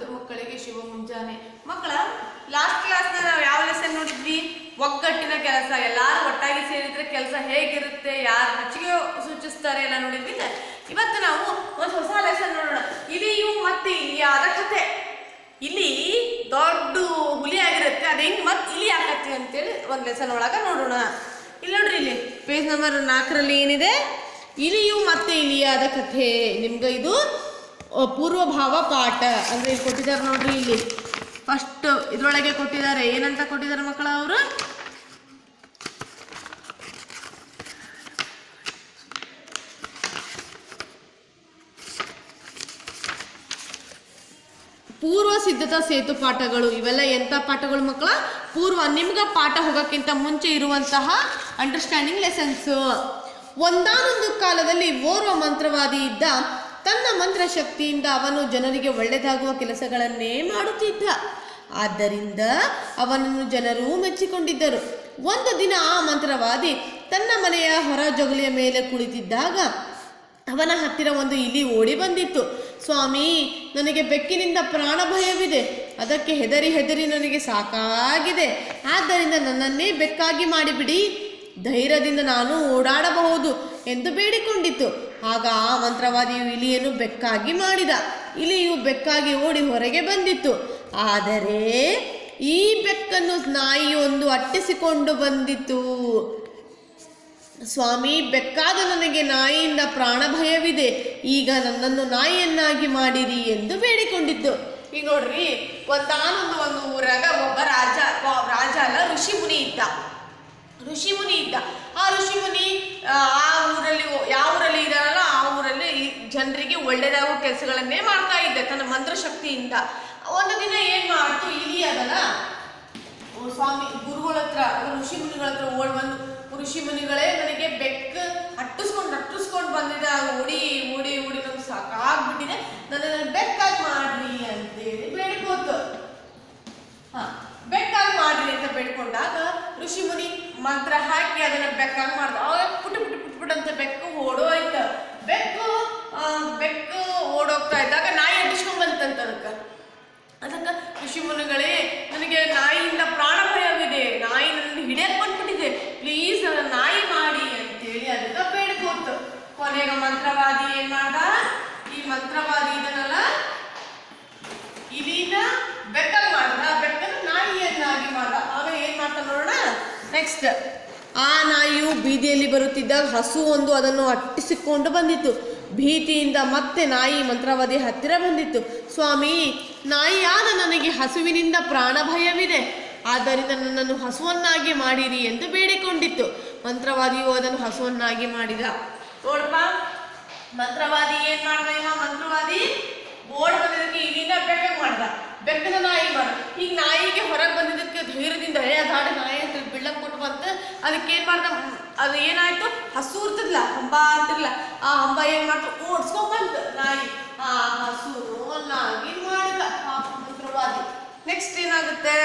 ಮುದ್ದು ಮಕ್ಕಳಿಗೆ ಶುಭ ಮುಂಜಾನೆ ಮಕ್ಕಳ ಲಾಸ್ಟ್ ಕ್ಲಾಸ್ನ ನಾವು ಯಾವ ಲೆಸನ್ ನೋಡಿದ್ವಿ ಒಗ್ಗಟ್ಟಿನ ಕೆಲಸ ಎಲ್ಲಾರು ಒಟ್ಟಾಗಿ ಸೇರಿದ್ರೆ ಕೆಲಸ ಹೇಗಿರುತ್ತೆ ಯಾರು ಮೆಚ್ಚುಗೆ ಸೂಚಿಸ್ತಾರೆ ಎಲ್ಲ ನೋಡಿದ್ವಿ ಇವತ್ತು ನಾವು ಒಂದು ಹೊಸ ಲೆಸನ್ ನೋಡೋಣ ಇಲಿಯು ಮತ್ತೆ ಇಲಿಯಾದ ಕತೆ ಇಲ್ಲಿ ದೊಡ್ಡ ಹುಲಿ ಆಗಿರುತ್ತೆ ಅದು ಹೆಂಗ್ ಮತ್ತೆ ಇಲಿ ಆಕತಿ ಅಂತೇಳಿ ಒಂದು ಲೆಸನ್ ಒಳಗ ನೋಡೋಣ ಇಲ್ಲಿ ನೋಡ್ರಿ ಇಲ್ಲಿ ಪೇಜ್ ನಂಬರ್ ನಾಲ್ಕರಲ್ಲಿ ಏನಿದೆ ಇಲಿಯು ಮತ್ತೆ ಇಲಿಯಾದ ಕಥೆ ನಿಮ್ಗೆ ಇದು ಅ, ಪೂರ್ವಭಾವ ಪಾಠ ಅಂದ್ರೆ ಇಲ್ಲಿ ಕೊಟ್ಟಿದ್ದಾರೆ ನೋಡ್ರಿ ಇಲ್ಲಿ ಫಸ್ಟ್ ಇದ್ರೊಳಗೆ ಕೊಟ್ಟಿದ್ದಾರೆ ಏನಂತ ಕೊಟ್ಟಿದ್ದಾರೆ ಮಕ್ಕಳ ಅವರು ಪೂರ್ವ ಸಿದ್ಧತಾ ಸೇತು ಪಾಠಗಳು ಇವೆಲ್ಲ ಎಂಥ ಪಾಠಗಳು ಮಕ್ಕಳ ಪೂರ್ವ ನಿಮ್ಗೆ ಪಾಠ ಹೋಗೋಕ್ಕಿಂತ ಮುಂಚೆ ಇರುವಂತಹ ಅಂಡರ್ಸ್ಟ್ಯಾಂಡಿಂಗ್ ಲೆಸನ್ಸ್ ಒಂದಾನೊಂದು ಕಾಲದಲ್ಲಿ ಓರ್ವ ಮಂತ್ರವಾದಿ ಇದ್ದ ತನ್ನ ಮಂತ್ರ ಶಕ್ತಿಯಿಂದ ಅವನು ಜನರಿಗೆ ಒಳ್ಳೆಯದಾಗುವ ಕೆಲಸಗಳನ್ನೇ ಮಾಡುತ್ತಿದ್ದ ಆದ್ದರಿಂದ ಅವನನ್ನು ಜನರು ಮೆಚ್ಚಿಕೊಂಡಿದ್ದರು ಒಂದು ದಿನ ಆ ಮಂತ್ರವಾದಿ ತನ್ನ ಮನೆಯ ಹೊರ ಜಗುಲಿಯ ಮೇಲೆ ಕುಳಿತಿದ್ದಾಗ ಅವನ ಹತ್ತಿರ ಒಂದು ಇಲಿ ಓಡಿ ಬಂದಿತ್ತು ಸ್ವಾಮಿ ನನಗೆ ಬೆಕ್ಕಿನಿಂದ ಪ್ರಾಣ ಭಯವಿದೆ ಅದಕ್ಕೆ ಹೆದರಿ ಹೆದರಿ ನನಗೆ ಸಾಕಾಗಿದೆ ಆದ್ದರಿಂದ ನನ್ನನ್ನೇ ಬೆಕ್ಕಾಗಿ ಮಾಡಿಬಿಡಿ ಧೈರ್ಯದಿಂದ ನಾನು ಓಡಾಡಬಹುದು ಎಂದು ಬೇಡಿಕೊಂಡಿತ್ತು ಆಗ ಆ ಮಂತ್ರವಾದಿಯು ಇಲಿಯನ್ನು ಬೆಕ್ಕಾಗಿ ಮಾಡಿದ ಇಲಿಯು ಬೆಕ್ಕಾಗಿ ಓಡಿ ಹೊರಗೆ ಬಂದಿತ್ತು ಆದರೆ ಈ ಬೆಕ್ಕನ್ನು ನಾಯಿಯೊಂದು ಅಟ್ಟಿಸಿಕೊಂಡು ಬಂದಿತು ಸ್ವಾಮಿ ಬೆಕ್ಕಾದ ನನಗೆ ನಾಯಿಯಿಂದ ಪ್ರಾಣ ಭಯವಿದೆ ಈಗ ನನ್ನನ್ನು ನಾಯಿಯನ್ನಾಗಿ ಮಾಡಿರಿ ಎಂದು ಬೇಡಿಕೊಂಡಿದ್ದು ಈಗ ನೋಡ್ರಿ ಒಂದಾನೊಂದು ಒಂದು ಊರಾಗ ಒಬ್ಬ ರಾಜ ಒಬ್ಬ ರಾಜ ಅಲ್ಲ ಋಷಿ ಮುನಿ ಇದ್ದ ಋಷಿ ಮುನಿ ಇದ್ದ ಆ ಋಷಿ ಮುನಿ ಆ ಆ ಊರಲ್ಲಿ ಯಾವ ಊರಲ್ಲಿ ಇದ್ದಾನಲ್ಲ ಆ ಊರಲ್ಲಿ ಈ ಜನರಿಗೆ ಒಳ್ಳೇದಾಗುವ ಕೆಲಸಗಳನ್ನೇ ಮಾಡ್ತಾ ಇದ್ದ ತನ್ನ ಮಂತ್ರಶಕ್ತಿಯಿಂದ ಒಂದು ದಿನ ಏನ್ ಮಾಡ್ತು ಇಲಿ ಅದಲ್ಲ ಓ ಸ್ವಾಮಿ ಗುರುಗಳ ಹತ್ರ ಋಷಿ ಮುನಿಗಳ ಹತ್ರ ಓಡ್ ಬಂದು ಋಷಿ ಮುನಿಗಳೇ ನನಗೆ ಬೆಕ್ಕ ಅಟ್ಟಿಸ್ಕೊಂಡು ಅಟ್ಟಿಸ್ಕೊಂಡು ಬಂದಿದೆ ಅದು ಓಡಿ ಓಡಿ ಓಡಿ ನಮ್ಗೆ ಸಾಕಾಗ್ಬಿಟ್ಟಿದೆ ನನ್ನನ್ನು ಬೆಕ್ಕಾಗಿ ಮಾಡ್ರಿ ಅಂತೇಳಿ ಬೇಡ್ಕೋತು ಹಾ ಬೆಕ್ಕಾಗಿ ಮಾಡ್ರಿ ಅಂತ ಬೇಡ್ಕೊಂಡಾಗ ಋಷಿ ಮುನಿ ಮಂತ್ರ ಹಾಕಿ ಅದನ್ನ ಬೆಕ್ಕಾಗಿ ಮಾಡ್ದ ಅವಾಗ ಪುಟ್ ಪುಟ್ ಪುಟ್ ಪುಟ್ ಅಂತ ಬೆಕ್ಕು ಓಡೋಯ್ತು ಬೆಕ್ಕು ಆ, ಬೆಕ್ಕು ಓಡೋಗ್ತಾ ಇದ್ದಾಗ ನಾಯಿ ಅಟ್ಟಿಸ್ಕೊಂಡ್ ಬಂತಂತ ಅದಕ್ಕೆ ಅದಕ್ಕೆ ಋಷಿ ಮುನಿಗಳೇ ನನಗೆ ನಾಯಿಯಿಂದ ಪ್ರಾಣ ಭಯವಿದೆ ನಾಯಿ ನನ್ನ ಹಿಡಿಯಕ್ ಬಂದ್ಬಿಟ್ಟಿದೆ ಪ್ಲೀಸ್ ನನ್ನ ನಾಯಿ ಮಾಡಿ ಅಂತೇಳಿ ಅದಕ್ಕೆ ಬೇಡ್ಕೋತು ಕೊನೆಗೆ ಮಂತ್ರವಾದಿ ಏನ್ ಮಾಡ್ದ ಈ ಮಂತ್ರವಾದಿ ಇದನ್ನಲ್ಲ ಇಲಿನ ಬೆಕ್ಕಾಗಿ ಮಾಡ್ದ ಬೆಕ್ಕನ್ನು ನಾಯಿಯನ್ನಾಗಿ ಮಾಡ್ದ ಆಮೇಲೆ ಏನ್ ಮಾಡ್ತಾನೆ ನೋಡೋಣ ನೆಕ್ಸ್ಟ್ ಆ ನಾಯಿಯು ಬೀದಿಯಲ್ಲಿ ಬರುತ್ತಿದ್ದಾಗ ಹಸು ಒಂದು ಅದನ್ನು ಅಟ್ಟಿಸಿಕೊಂಡು ಬಂದಿತ್ತು ಭೀತಿಯಿಂದ ಮತ್ತೆ ನಾಯಿ ಮಂತ್ರವಾದಿ ಹತ್ತಿರ ಬಂದಿತ್ತು ಸ್ವಾಮಿ ನಾಯಿಯಾದ ನನಗೆ ಹಸುವಿನಿಂದ ಪ್ರಾಣ ಭಯವಿದೆ ಆದ್ದರಿಂದ ನನ್ನನ್ನು ಹಸುವನ್ನಾಗಿ ಮಾಡಿರಿ ಎಂದು ಬೇಡಿಕೊಂಡಿತ್ತು ಮಂತ್ರವಾದಿಯು ಅದನ್ನು ಹಸುವನ್ನಾಗಿ ಮಾಡಿದ ನೋಡಪ್ಪ ಮಂತ್ರವಾದಿ ಏನ್ ಮಾಡ್ದ ಇವ ಮಂತ್ರವಾದಿ ಓಡ್ ಬಂದಿದ್ದಕ್ಕೆ ಇಲ್ಲಿಂದ ಬೆಕ್ಕಗೆ ಮಾಡ್ದ ಬೆಕ್ಕದ ನಾಯಿ ಮಾಡ ಈಗ ನಾಯಿಗೆ ಹೊರಗೆ ಬಂದಿದ್ದಕ್ಕೆ ಧೈರ್ಯದಿಂದ ಹೇ ಅದಾಡ ನಾಯಿ ಅಂತ ಬಿಳ್ಳಕ್ ಕೊಟ್ಟು ಬಂತ ಅದಕ್ಕೆ ಏನ್ ಮಾಡ್ದ ಮ್, ಅದು ಏನಾಯ್ತು ಹಸು ಇರ್ತದಲ್ಲ ಹಂಬ ಅಂತಿರ್ಲ ಆ ಹಂಬ ಏನ್ ಮಾಡ್ತು ಓಡ್ಸ್ಕೊಂಡ್ ಬಂತು ನಾಯಿ ಆ ಹಸು ನಾಗಿ ಮಾಡಿದ ಪಾಪ ಮಂತ್ರವಾದಿ ನೆಕ್ಸ್ಟ್ ಏನಾಗುತ್ತೆ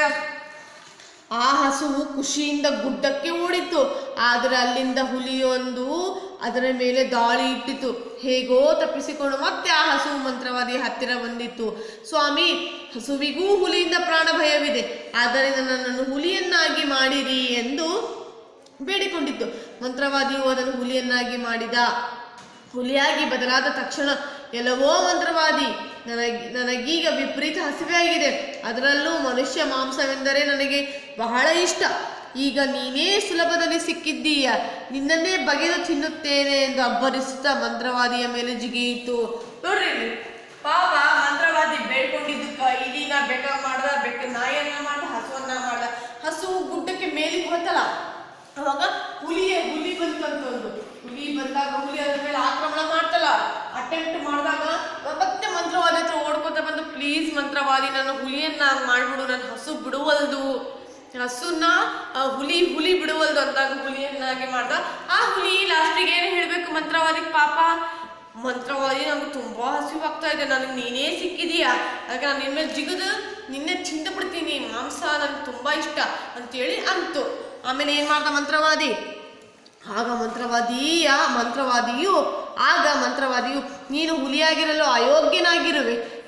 ಆ ಹಸುವು ಖುಷಿಯಿಂದ ಗುಡ್ಡಕ್ಕೆ ಓಡಿತು ಆದರೆ ಅಲ್ಲಿಂದ ಹುಲಿಯೊಂದು ಅದರ ಮೇಲೆ ದಾಳಿ ಇಟ್ಟಿತು ಹೇಗೋ ತಪ್ಪಿಸಿಕೊಂಡು ಮತ್ತೆ ಆ ಹಸುವು ಮಂತ್ರವಾದಿ ಹತ್ತಿರ ಬಂದಿತ್ತು ಸ್ವಾಮಿ ಹಸುವಿಗೂ ಹುಲಿಯಿಂದ ಪ್ರಾಣ ಭಯವಿದೆ ಆದ್ದರಿಂದ ನನ್ನನ್ನು ಹುಲಿಯನ್ನಾಗಿ ಮಾಡಿರಿ ಎಂದು ಬೇಡಿಕೊಂಡಿತ್ತು ಮಂತ್ರವಾದಿಯು ಅದನ್ನು ಹುಲಿಯನ್ನಾಗಿ ಮಾಡಿದ ಹುಲಿಯಾಗಿ ಬದಲಾದ ತಕ್ಷಣ ಎಲ್ಲವೋ ಮಂತ್ರವಾದಿ ನನಗೆ ನನಗೀಗ ವಿಪರೀತ ಹಸಿವೆ ಆಗಿದೆ ಅದರಲ್ಲೂ ಮನುಷ್ಯ ಮಾಂಸವೆಂದರೆ ನನಗೆ ಬಹಳ ಇಷ್ಟ ಈಗ ನೀನೇ ಸುಲಭದಲ್ಲಿ ಸಿಕ್ಕಿದ್ದೀಯ ನಿನ್ನನ್ನೇ ಬಗೆದು ತಿನ್ನುತ್ತೇನೆ ಎಂದು ಅಬ್ಬರಿಸುತ್ತಾ ಮಂತ್ರವಾದಿಯ ಮೇಲೆ ಜಿಗಿಯಿತು ನೋಡ್ರಿ ಇಲ್ಲಿ. ಪಾಪ ಮಂತ್ರವಾದಿ ಬೇಡ್ಕೊಂಡಿದ್ದಕ್ಕ ಇಲಿನ ಬೆಕ್ಕ ಮಾಡ್ದ ಬೆಕ್ಕ ನಾಯನ್ನ ಮಾಡ್ದ ಹಸುವನ್ನ ಮಾಡ್ದ ಹಸು ಗುಡ್ಡಕ್ಕೆ ಮೇಲಿಗೆ ಹೋತಲ್ಲ ಅವಾಗ ಹುಲಿಯೇ ಹುಲಿ ಬಂತಂತ ಒಂದು ಹುಲಿ ಬಂದಾಗ ಹುಲಿ ಅದ್ರ ಮೇಲೆ ಆಕ್ರಮಣ ಮಾಡ್ತಲ್ಲ ಅಟೆಂಪ್ಟ್ ಮಾಡಿದಾಗ ಮತ್ತೆ ಮಂತ್ರವಾದಿ ಹತ್ರ ಓಡ್ಕೊತ ಬಂದು ಪ್ಲೀಸ್ ಮಂತ್ರವಾದಿ ನನ್ನ ಹುಲಿಯನ್ನ ಮಾಡ್ಬಿಡು ನನ್ನ ಹಸು ಬಿಡುವಲ್ದು ಹಸುನ ಆ, ಹುಲಿ ಹುಲಿ ಬಿಡುವಲ್ದು ಅಂದಾಗ ಹುಲಿಯನ್ನಾಗಿ ಮಾಡ್ದ ಆ ಹುಲಿ ಲಾಸ್ಟಿಗೆ ಏನು ಹೇಳ್ಬೇಕು ಮಂತ್ರವಾದಿ ಪಾಪ ಮಂತ್ರವಾದಿ ನಂಗೆ ತುಂಬಾ ಹಸಿವಾಗ್ತಾ ಇದೆ ನನಗೆ ನೀನೇ ಸಿಕ್ಕಿದೀಯಾ ಅದಕ್ಕೆ ನಾನು ನಿನ್ನ ಮೇಲೆ ಜಿಗಿದು ನಿನ್ನೆ ತಿಂದು ಬಿಡ್ತೀನಿ ಮಾಂಸ ನನಗೆ ತುಂಬಾ ಇಷ್ಟ ಅಂತೇಳಿ ಅಂತು ಆಮೇಲೆ ಏನ್ ಮಾಡ್ದ ಮಂತ್ರವಾದಿ ಆಗ ಮಂತ್ರವಾದಿಯ ಮಂತ್ರವಾದಿಯು ಆಗ ಮಂತ್ರವಾದಿಯು ನೀನು ಹುಲಿಯಾಗಿರಲು ಅಯೋಗ್ಯನಾಗಿರುವೆ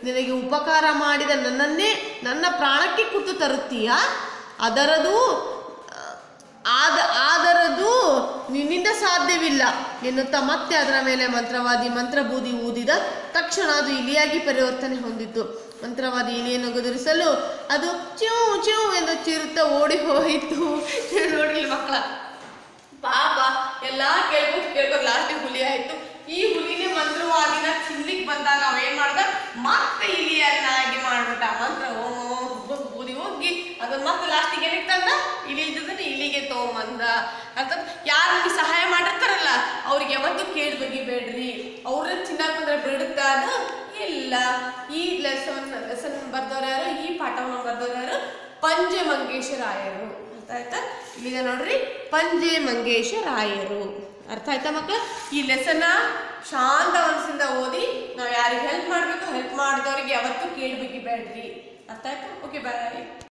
ನಿನಗೆ ಉಪಕಾರ ಮಾಡಿದ ನನ್ನನ್ನೇ ನನ್ನ ಪ್ರಾಣಕ್ಕೆ ಕುತ್ತು ತರುತ್ತೀಯಾ ಅದರದು ಆದ ಆದರದು ನಿನ್ನಿಂದ ಸಾಧ್ಯವಿಲ್ಲ ಎನ್ನುತ್ತಾ ಮತ್ತೆ ಅದರ ಮೇಲೆ ಮಂತ್ರವಾದಿ ಮಂತ್ರಬೂದಿ ಊದಿದ ತಕ್ಷಣ ಅದು ಇಲಿಯಾಗಿ ಪರಿವರ್ತನೆ ಹೊಂದಿತು ಮಂತ್ರವಾದಿ ಇಲಿಯನ್ನು ಗದುರಿಸಲು ಅದು ಚ್ಯೂ ಚ್ಯೂ ಎಂದು ಚಿರುತ್ತಾ ಓಡಿ ಹೋಯಿತು ನೋಡಿ ಮಕ್ಕಳ ಪಾಪ ಎಲ್ಲಾ ಕೇಳ್ಬೋದು ಕೇಳ್ಬೋದು ಲಾಸ್ಟಿಗೆ ಹುಲಿ ಆಯ್ತು ಈ ಹುಲಿನೇ ಮಂತ್ರವಾದಿನ ಚಿನ್ಲಿಕ್ ಬಂದಾಗ ಅವ ಏನ್ ಮಾಡ್ದ ಮತ್ತೆ ಇಲಿಯನ್ನಾಗಿ ಮಾಡ್ಬಿಟ್ಟ ಮಂತ್ರ ಓಂ ಓಂ ಬು- ಬೂದಿ ಹೋಗಿ ಅದನ್ನ ಮತ್ತೆ ಲಾಸ್ಟಿಗೆ ಏನಕ್ಕೆ ತಂದ ಇಲಿ ಇದ್ದದನ್ನ ಇಲಿಗೆ ತಗೊಂಬಂದ ಅರ್ಥಾತ್ ಯಾರು ನಿಮಗೆ ಸಹಾಯ ಮಾಡಿರ್ತಾರಲ್ಲ ಅವ್ರಿಗೆ ಯಾವತ್ತೂ ಕೇಳಿ ಬಗಿಬೇಡ್ರಿ ಅವ್ರ ಚಿನ್ನಕ್ಕೆ ಬಂದ್ರೆ ಬಿಡುತ್ತಾ ಅದು ಇಲ್ಲ ಈ ಲೆಸನ್ ಲೆಸನ್ ಬರ್ದವ್ರು ಯಾರು ಈ ಪಾಠವನ್ನು ಬರ್ದವ್ರು ಯಾರು ಪಂಜೆ ಮಂಗೇಶರಾಯರು ಅರ್ಥ ಆಯ್ತಾ ಇಲ್ಲಿದೆ ನೋಡ್ರಿ ಪಂಜೆ ಮಂಗೇಶರಾಯರು ಅರ್ಥ ಆಯ್ತಾ ಮಕ್ಕಳು ಈ ಲೆಸನ್ನ ಶಾಂತ ಮನಸ್ಸಿಂದ ಓದಿ ನಾವು ಯಾರಿಗೆ ಹೆಲ್ಪ್ ಮಾಡಬೇಕು ಹೆಲ್ಪ್ ಮಾಡಿದವ್ರಿಗೆ ಯಾವತ್ತೂ ಕೇಳಬೇಕಿ ಬೇಡ್ರಿ ಅರ್ಥ ಆಯ್ತಾ ಓಕೆ ಬಾಯ್